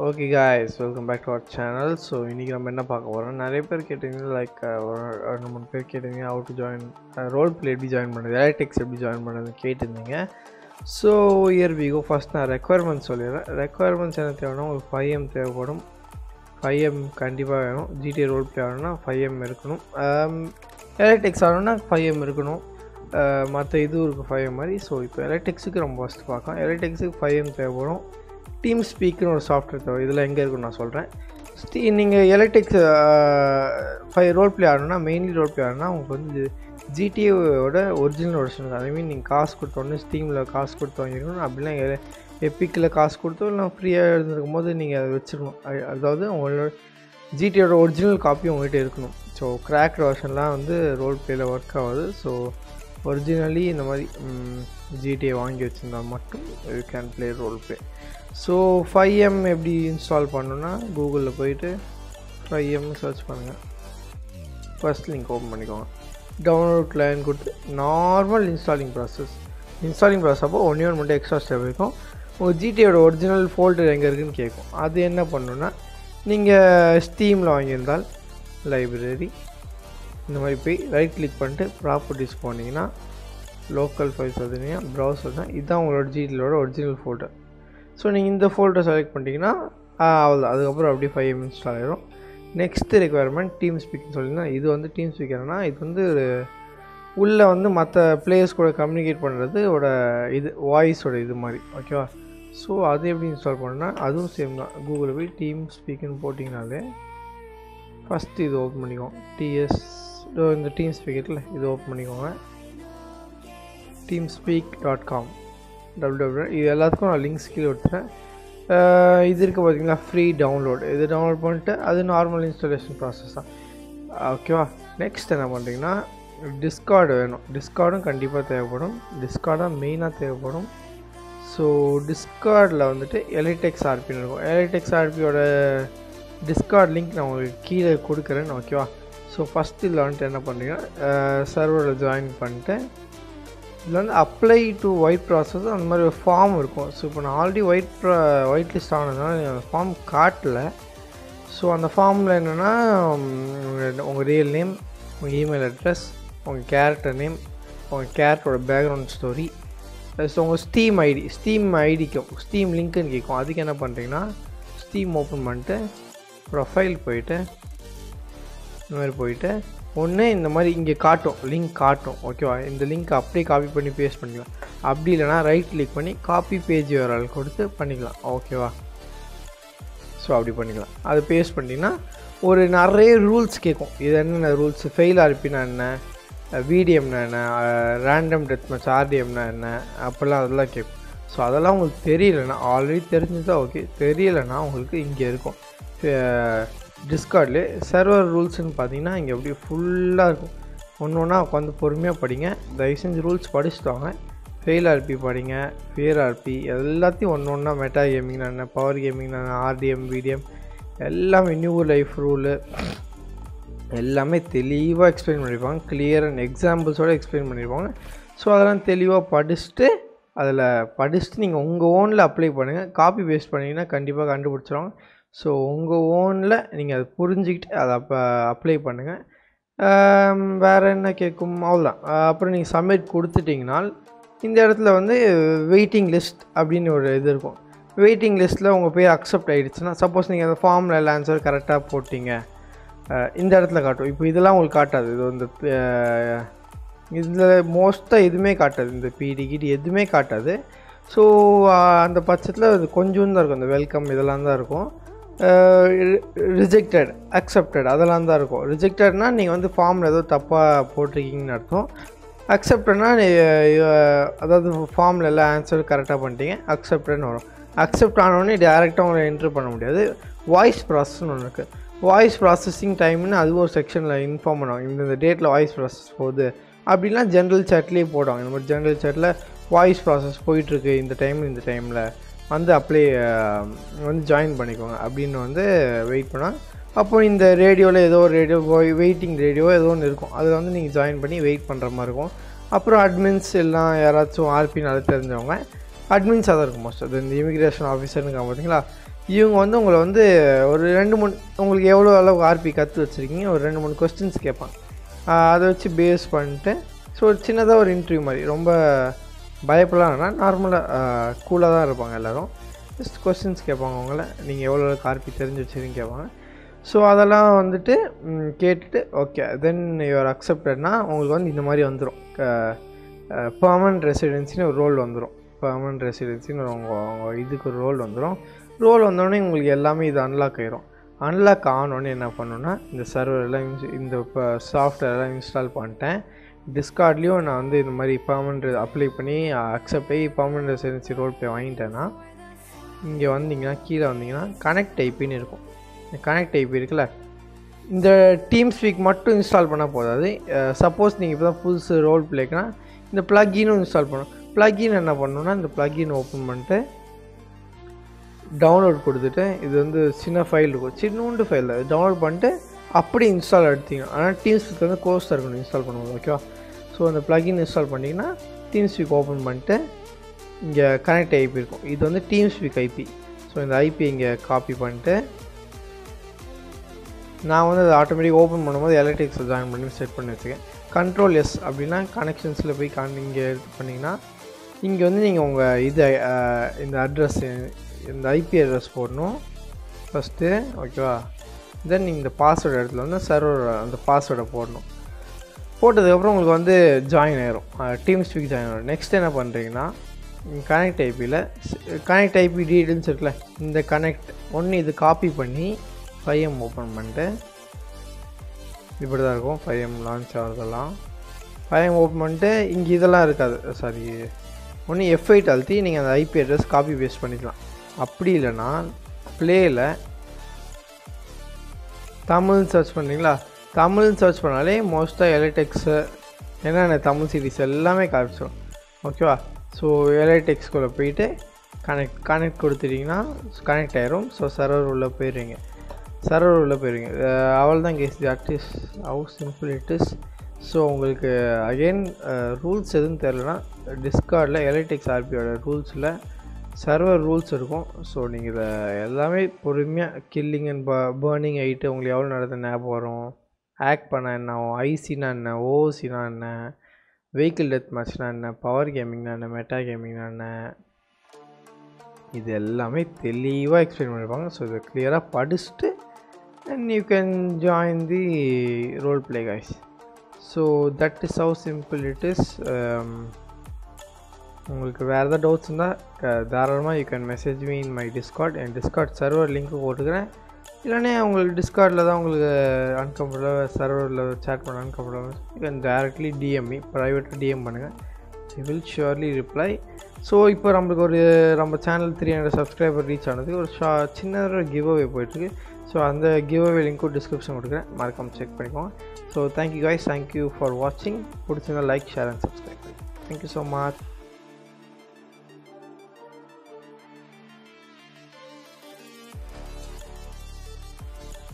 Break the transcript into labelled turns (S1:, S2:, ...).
S1: okay guys welcome back to our channel so இன்றைக்கி நம்ம என்ன பார்க்க போகிறோம் நிறைய பேர் கேட்டிங்க லைக் ஒரு ரெண்டு மூணு பேர் கேட்டிங்க how to join role play எப்படி ஜாயின் பண்ணுறது எலக்ட்ரிக்ஸ் எப்படி ஜாயின் பண்ணுறதுன்னு கேட்டிருந்தீங்க ஸோ இயர் விகோ ஃபஸ்ட் நான் ரெக்குவயர்மெண்ட்ஸ் சொல்லிடுறேன் ரெக்குவயர்மெண்ட்ஸ் என்ன தேவைன்னா உங்களுக்கு ஃபைவ் எம் தேவைப்படும் ஃபைவ் எம் கண்டிப்பாக வேணும் ஜிடி ரோல் பிளே ஆகணும்னா ஃபைவ் எம் இருக்கணும் எலக்ட்ரிக்ஸ் ஆகணும்னா ஃபைவ் எம் இருக்கணும் மற்ற இதுவும் இருக்குது ஃபைவ் எம் மாதிரி ஸோ இப்போ எலக்ட்ரிக்ஸுக்கு ரொம்ப ஃபஸ்ட்டு பார்க்கலாம் எலக்ட்ரிக்ஸுக்கு ஃபைவ் எம் தேவைப்படும் டீம் ஸ்பீக்குன்னு ஒரு சாஃப்ட்வேர் தேவை இதில் எங்கே இருக்குன்னு நான் சொல்கிறேன் ஸ்டீ நீங்கள் எலக்ட்ரிக்ஸ் ஃபைவ் ரோல் பிளே ஆடணும்னா மெயின்லி ரோல் பிளே ஆடணும்னா உங்களுக்கு வந்து ஜிடிஏவோட ஒரிஜினல் வருஷன் ஐ மீன் நீங்கள் காசு கொடுத்தோன்னே ஸ்டீமில் காசு கொடுத்து வாங்கிருக்கணும் அப்படின்னா எப்பிக்கில் காசு கொடுத்தோ இல்லை ஃப்ரீயாக இருந்திருக்கும் போது நீங்கள் அதை வச்சுருக்கணும் அதாவது உங்களோட ஜிடியோட ஒரிஜினல் காப்பி உங்கள்கிட்ட இருக்கணும் ஸோ கிராக்ட் வெர்ஷன்லாம் வந்து ரோல் பிளேயில் ஒர்க் ஆகுது ஸோ ஒரிஜினலி இந்த மாதிரி ஜிடிஏ வாங்கி வச்சுருந்தால் மட்டும் you can play role play so five M எப்படி இன்ஸ்டால் பண்ணணுன்னா கூகுளில் போயிட்டு ஃபைவ் எம் சர்ச் பண்ணுங்கள் ஃபஸ்ட் லிங்க் ஓப்பன் பண்ணிக்கோங்க டவுன்லோட் லைன் கொடுத்து normal installing process installing process அப்போ ஒன்றே ஒன்று மட்டும் எக்ஸ்ட்ரா ஸ்டெப் இருக்கும் உங்கள் ஜிடியோட ஒரிஜினல் ஃபோல்டர் எங்கே இருக்குதுன்னு கேட்கும் அது என்ன பண்ணணுன்னா நீங்கள் ஸ்டீமில் வாங்கியிருந்தால் லைப்ரரி இந்த மாதிரி போய் ரைட் கிளிக் பண்ணிட்டு ப்ராப்பர்ட்டிஸ் போனீங்கன்னா லோக்கல் ஃபைல்ஸ் பார்த்தீங்கன்னா ப்ரௌசர் தான் இதுதான் உங்களோட ஜிடியோட ஒரிஜினல் ஃபோல்டர் ஸோ நீங்கள் இந்த ஃபோல்டர் செலக்ட் பண்ணிட்டீங்கன்னா அவ்வளோ அதுக்கப்புறம் அப்படியே ஃபைவ் எம் இன்ஸ்டால் ஆயிரும் நெக்ஸ்ட்டு ரெக்குவயர்மெண்ட் டீம் ஸ்பீக்கர்னு சொல்லியிருந்தா இது வந்து டீம் ஸ்பீக்கர்னா இது வந்து உள்ளே வந்து மற்ற பிளேயர்ஸ் கூட கம்யூனிகேட் பண்ணுறதோட இது வாய்ஸோட இது மாதிரி ஓகேவா ஸோ அது எப்படி இன்ஸ்டால் பண்ணணும்னா அதுவும் சேம் தான் கூகுளில் போய் டீம் ஸ்பீக்குன்னு போட்டிங்கனாலே ஃபஸ்ட்டு இது ஓப்பன் பண்ணிக்கோங்க டிஎஸ் இந்த டீம் ஸ்பீக்கரில் இது ஓப்பன் பண்ணிக்கோங்க team speak dot com double double இது எல்லாத்துக்கும் நான் லிங்க்ஸ் கீழே கொடுத்துறேன் இது இருக்குது பார்த்தீங்களா ஃப்ரீ டவுன்லோட் இது டவுன்லோட் பண்ணிட்டு அது நார்மல் இன்ஸ்டாலேஷன் ப்ராசஸ் தான் ஓகேவா நெக்ஸ்ட் என்ன பண்ணுறீங்கன்னா டிஸ்கார்டு வேணும் டிஸ்கார்டும் கண்டிப்பாக தேவைப்படும் டிஸ்கார்டாக மெயினாக தேவைப்படும் ஸோ டிஸ்கார்டில் வந்துட்டு எலிடெக்ஸ் ஆர்பின்னு இருக்கும் எலிடெக்ஸ் ஆர்பியோட டிஸ்கார்ட் லிங்க் நான் உங்களுக்கு கீழே கொடுக்குறேன் ஓகேவா ஸோ ஃபஸ்ட் இதில் வந்துட்டு என்ன பண்ணுறீங்கன்னா சர்வரில் ஜாயின் பண்ணிட்டு இதில் வந்து அப்ளை டு ஒயிட் ப்ராசஸ் அந்த மாதிரி ஒரு ஃபார்ம் இருக்கும் ஸோ இப்போ நான் ஆல்ரெடி ஒயிட் ப்ரா ஒயிட் லிஸ்ட் ஆனதுனால அந்த ஃபார்ம் காட்டல ஸோ அந்த ஃபார்மில் என்னென்னா உங்கள் ரியல் நேம் உங்கள் இமெயில் அட்ரஸ் உங்கள் கேரக்டர் நேம் உங்கள் கேரக்டரோட பேக்ரவுண்ட் ஸ்டோரி ஸோ உங்கள் ஸ்டீம் ஐடி ஸ்டீம் ஐடிக்கும் ஸ்டீம் லிங்க்குன்னு கேட்கும் அதுக்கு என்ன பண்ணுறீங்கன்னா ஸ்டீம் ஓப்பன் பண்ணிட்டு ப்ரொஃபைல் போயிட்டு இந்த மாதிரி போயிட்டு ஒன்று இந்த மாதிரி இங்கே காட்டும் லிங்க் காட்டும் ஓகேவா இந்த லிங்க் அப்படியே காப்பி பண்ணி பேஸ்ட் பண்ணிக்கலாம் அப்படி இல்லைனா ரைட் கிளிக் பண்ணி காப்பி பேஜ் வரல் கொடுத்து பண்ணிக்கலாம் ஓகேவா ஸோ அப்படி பண்ணிக்கலாம் அது பேஸ்ட் பண்ணிங்கன்னா ஒரு நிறைய ரூல்ஸ் கேட்கும் இது என்னென்ன ரூல்ஸ் ஃபெயில் ஆர்பினா என்ன விடிஎம்னா என்ன ரேண்டம் டெத் மேட்ச் ஆர்டிஎம்னா என்ன அப்போல்லாம் அதெல்லாம் கேட்கும் ஸோ அதெல்லாம் உங்களுக்கு தெரியலைன்னா ஆல்ரெடி தெரிஞ்சுதான் ஓகே தெரியலைன்னா உங்களுக்கு இங்கே இருக்கும் டிஸ்கார்ட்லேயே சர்வர் ரூல்ஸ்னு பார்த்தீங்கன்னா இங்கே அப்படியே ஃபுல்லாக இருக்கும் ஒன்று ஒன்றா உட்காந்து பொறுமையாக படிங்க தயவு செஞ்சு ரூல்ஸ் படிச்சுட்டு வாங்க ஃபெயில் ஆர்பி படிங்க ஃபியர் ஆர்பி எல்லாத்தையும் ஒன்று ஒன்றா மெட்டா கேமிங் என்ன பவர் கேமிங் ஆர்டிஎம் விடிஎம் எல்லாமே நியூ லைஃப் ரூலு எல்லாமே தெளிவாக எக்ஸ்பிளைன் பண்ணியிருப்பாங்க கிளியர் அண்ட் எக்ஸாம்பிள்ஸோடு எக்ஸ்பிளைன் பண்ணியிருப்பாங்க ஸோ அதெல்லாம் தெளிவாக படிச்சுட்டு அதில் படிச்சுட்டு நீங்கள் உங்கள் ஓனில் அப்ளை பண்ணுங்கள் காப்பி பேஸ்ட் பண்ணிங்கன்னா கண்டிப்பாக கண்டுபிடிச்சிருவாங்க ஸோ உங்கள் ஓனில் நீங்கள் அதை புரிஞ்சுக்கிட்டு அதை அப்போ அப்ளை பண்ணுங்கள் வேறு என்ன கேட்கும் அவ்வளோதான் அப்புறம் நீங்கள் சப்மிட் கொடுத்துட்டிங்கனால் இந்த இடத்துல வந்து வெயிட்டிங் லிஸ்ட் அப்படின்னு ஒரு இது இருக்கும் வெயிட்டிங் லிஸ்ட்டில் உங்கள் பேர் அக்செப்ட் ஆகிடுச்சுன்னா சப்போஸ் நீங்கள் அந்த ஃபார்மில் எல்லா ஆன்சர் கரெக்டாக போட்டிங்க இந்த இடத்துல காட்டும் இப்போ இதெல்லாம் உங்களுக்கு காட்டாது இது வந்து இதில் மோஸ்ட்டாக எதுவுமே காட்டாது இந்த பிடி கிடி எதுவுமே காட்டாது ஸோ அந்த பட்சத்தில் அது கொஞ்சம் தான் இருக்கும் இந்த வெல்கம் இதெல்லாம் தான் இருக்கும் ரிஜெக்டட் அக்செப்டட் அதெல்லாம் தான் இருக்கும் ரிஜெக்டட்னால் நீங்கள் வந்து ஃபார்மில் ஏதோ தப்பாக போட்டிருக்கீங்கன்னு அர்த்தம் அக்செப்டட்னா அதாவது ஃபார்மில் எல்லாம் ஆன்சர் கரெக்டாக பண்ணிட்டீங்க அக்செப்டட்னு வரும் அக்செப்ட் ஆனோடனே டேரெக்டாக உங்களை என்ட்ரு பண்ண முடியாது வாய்ஸ் ப்ராசஸ்னு ஒன்று இருக்குது வாய்ஸ் ப்ராசஸிங் டைம்னு அது ஒரு செக்ஷனில் இன்ஃபார்ம் பண்ணுவாங்க இந்த டேட்டில் வாய்ஸ் ப்ராசஸ் போகுது அப்படின்னா ஜென்ரல் சேட்லேயே போடுவாங்க இந்த மாதிரி ஜென்ரல் சேட்டில் வாய்ஸ் ப்ராசஸ் போயிட்டுருக்கு இந்த டைம் இந்த டைமில் வந்து அப்ளை வந்து ஜாயின் பண்ணிக்கோங்க அப்படின்னு வந்து வெயிட் பண்ணால் அப்போ இந்த ரேடியோவில் ஏதோ ஒரு ரேடியோ வெயிட்டிங் ரேடியோ ஏதோ ஒன்று இருக்கும் அதில் வந்து நீங்கள் ஜாயின் பண்ணி வெயிட் பண்ணுற மாதிரி இருக்கும் அப்புறம் அட்மின்ஸ் எல்லாம் யாராச்சும் ஆர்பி நல்லா தெரிஞ்சவங்க அட்மின்ஸாக தான் இருக்கும் மோஸ்ட் அது இந்த இமிக்ரேஷன் ஆஃபீஸர்னு பார்த்தீங்களா இவங்க வந்து உங்களை வந்து ஒரு ரெண்டு மூணு உங்களுக்கு எவ்வளோ அளவுக்கு ஆர்பி கற்று வச்சுருக்கீங்க ஒரு ரெண்டு மூணு கொஸ்டின்ஸ் கேட்பாங்க ஆஹ் அதை வச்சு பேஸ் பண்ணிட்டு ஸோ ஒரு சின்னதாக ஒரு இன்டர்வியூ மாதிரி ரொம்ப பயப்படலாம்னா நார்மலாக கூலாக தான் இருப்பாங்க எல்லோரும் ஜஸ்ட் கொஸ்டின்ஸ் கேட்பாங்க அவங்கள நீங்கள் எவ்வளோ அளவுக்கு ஆர்பி தெரிஞ்சு வச்சுருக்கீங்க கேட்பாங்க ஸோ அதெல்லாம் வந்துட்டு ம், கேட்டுட்டு ஓகே தென் யூஆர் அக்செப்டட்னா உங்களுக்கு வந்து இந்த மாதிரி வந்துடும் பர்மனன்ட் ரெசிடென்சின்னு ஒரு ரோல் வந்துடும் பர்மனன்ட் ரெசிடென்சின்னு உங்கள் உங்கள் இதுக்கு ஒரு ரோல் வந்துடும் ரோல் வந்தோடனே உங்களுக்கு எல்லாமே இது அன்லாக் ஆயிரும் அன்லாக் ஆனோடனே என்ன பண்ணணுன்னா இந்த சர்வரெல்லாம் இந்த இப்போ சாஃப்ட்வேர்லாம் இன்ஸ்டால் பண்ணிட்டேன் டிஸ்கார்ட்லேயும் நான் வந்து இந்த மாதிரி பர்மனெண்ட் அப்ளை பண்ணி அக்செப்ட் ஆகி பர்மனெண்ட் ரெசிடென்சி ரோல் பே வாங்கிட்டேன்னா இங்கே வந்தீங்கன்னா கீழே வந்தீங்கன்னா கனெக்ட் ஐபின்னு இருக்கும் இந்த கனெக்ட் ஐபி இருக்குல்ல இந்த டீம் ஸ்பீக் மட்டும் இன்ஸ்டால் பண்ணால் போதாது சப்போஸ் நீங்கள் இப்போ தான் புதுசு ரோல் பிளேக்குனா இந்த ப்ளக்கினும் இன்ஸ்டால் பண்ணணும் ப்ளக்கின் என்ன பண்ணணும்னா இந்த ப்ளக்கின் ஓப்பன் பண்ணிட்டு டவுன்லோட் கொடுத்துட்டு இது வந்து சின்ன ஃபைல் இருக்கும் சின்னூண்டு ஃபைல் தான் டவுன்லோட் பண்ணிட்டு அப்படி இன்ஸ்டால் எடுத்தீங்க ஆனால் டீம்ஸ்பீக் வந்து கோர்ஸாக இருக்கணும் இன்ஸ்டால் பண்ணும்போது ஓகேவா ஸோ அந்த ப்ளகின் இன்ஸ்டால் பண்ணிங்கன்னா டீம்ஸ்பீக் ஓப்பன் பண்ணிட்டு இங்கே கனெக்ட் ஐபி இருக்கும் இது வந்து டீம்ஸ்பீக் ஐபி ஸோ இந்த ஐபி இங்கே காப்பி பண்ணிட்டு நான் வந்து அதை ஆட்டோமேட்டிக் ஓப்பன் பண்ணும்போது எலக்ட்ரிக்ஸில் ஜாயின் பண்ணி செட் பண்ணி வச்சுருக்கேன் கண்ட்ரோல் எஸ் அப்படின்னா கனெக்ஷன்ஸில் போய் கான் இங்கே இது பண்ணிங்கன்னா இங்கே வந்து நீங்கள் உங்கள் இது அஹ், இந்த அட்ரஸ் இந்த ஐபி அட்ரஸ் போடணும் ஃபஸ்ட்டு ஓகேவா தென் நீங்கள் இந்த பாஸ்வேர்டு இடத்துல வந்து சர்வர் அந்த பாஸ்வேர்டை போடணும் போட்டதுக்கப்புறம் உங்களுக்கு வந்து ஜாயின் ஆயிரும் டீம் ஸ்பீக் ஜாயின் ஆயிரும் நெக்ஸ்ட் என்ன பண்ணுறீங்கன்னா கனெக்ட் ஐபியில் கனெக்ட் ஐபி டீட்டெயில்ஸ் இருக்குல்ல இந்த கனெக்ட் ஒன்று இது காப்பி பண்ணி ஃபைவ் எம் ஓப்பன் பண்ணிட்டு இப்படி தான் இருக்கும் ஃபைவ் எம் லான்ச் ஆகிறதெல்லாம் ஃபைவ் எம் ஓப்பன் பண்ணிட்டு இங்கே இதெல்லாம் இருக்காது சாரி ஒன்று எஃப் எயிட் அழுத்தி நீங்கள் அந்த ஐபி அட்ரஸ் காப்பி பேஸ்ட் பண்ணிக்கலாம் அப்படி இல்லைன்னா ப்ளேயில் தமிழ் சர்ச் பண்ணுறீங்களா தமிழ் சர்ச் பண்ணாலே மோஸ்ட்டாக எலக்ட்ரிக்ஸு என்னென்ன தமிழ் சீரிஸ் எல்லாமே காமிச்சிடும் ஓகேவா ஸோ எலக்ட்ரிக்ஸ்குள்ளே போயிட்டு கனெக்ட் கனெக்ட் கொடுத்துட்டிங்கன்னா கனெக்ட் ஆயிரும் ஸோ சர்வர் உள்ளே போயிடுவீங்க சர்வர் உள்ளே போயிடுவீங்க அவள் தான் case that is how simple it is so உங்களுக்கு அகெயின் ரூல்ஸ் எதுவும் தெரிலனா டிஸ்கார்டில் எலக்ட்ரிக்ஸ் ஆர்பியோட ரூல்ஸில் சர்வர் ரூல்ஸ் இருக்கும் ஸோ நீங்கள் இதை எல்லாமே பொறுமையாக கில்லிங் அண்ட் ப பேர்னிங் ஆகிட்டு உங்களுக்கு எவ்வளோ நடந்த ஞாபகம் வரும் ஆக்ட் பண்ண என்ன ஐசினா என்ன ஓசினா என்ன வெஹிக்கிள் டெத் மேட்ச்னா என்ன பவர் கேமிங்னா என்ன மெட்டா கேமிங்னா என்ன இது எல்லாமே தெளிவாக எக்ஸ்பிளைன் பண்ணியிருப்பாங்க ஸோ இதை கிளியராக படிச்சுட்டு and you can join the role play guys so that is how simple it is உங்களுக்கு வேறு ஏதாவது டவுட்ஸ் இருந்தால் தாராளமாக you can message me in my Discord என் டிஸ்கார்ட் சர்வர் லிங்க்கு போட்டுக்கிறேன் இல்லைன்னா உங்களுக்கு டிஸ்கார்டில் தான் உங்களுக்கு அன்கம்ஃபர்டபுள் சர்வரில் சேட் பண்ண uncomfortable you can directly DM me ப்ரைவேட்டாக டிஎம் பண்ணுங்கள் I will surely reply so இப்போ நம்மளுக்கு ஒரு நம்ம channel three hundred subscriber reach ஆனதுக்கு ஒரு ஷா சின்ன கிவ் அவே போயிட்டுருக்கு ஸோ அந்த கிவ் அவே லிங்க்கும் டிஸ்கிரிப்ஷன் கொடுக்குறேன் மறக்காம செக் பண்ணிக்கோங்க so thank you guys thank you for வாட்சிங் பிடிச்சிருந்தா like share and subscribe thank you so much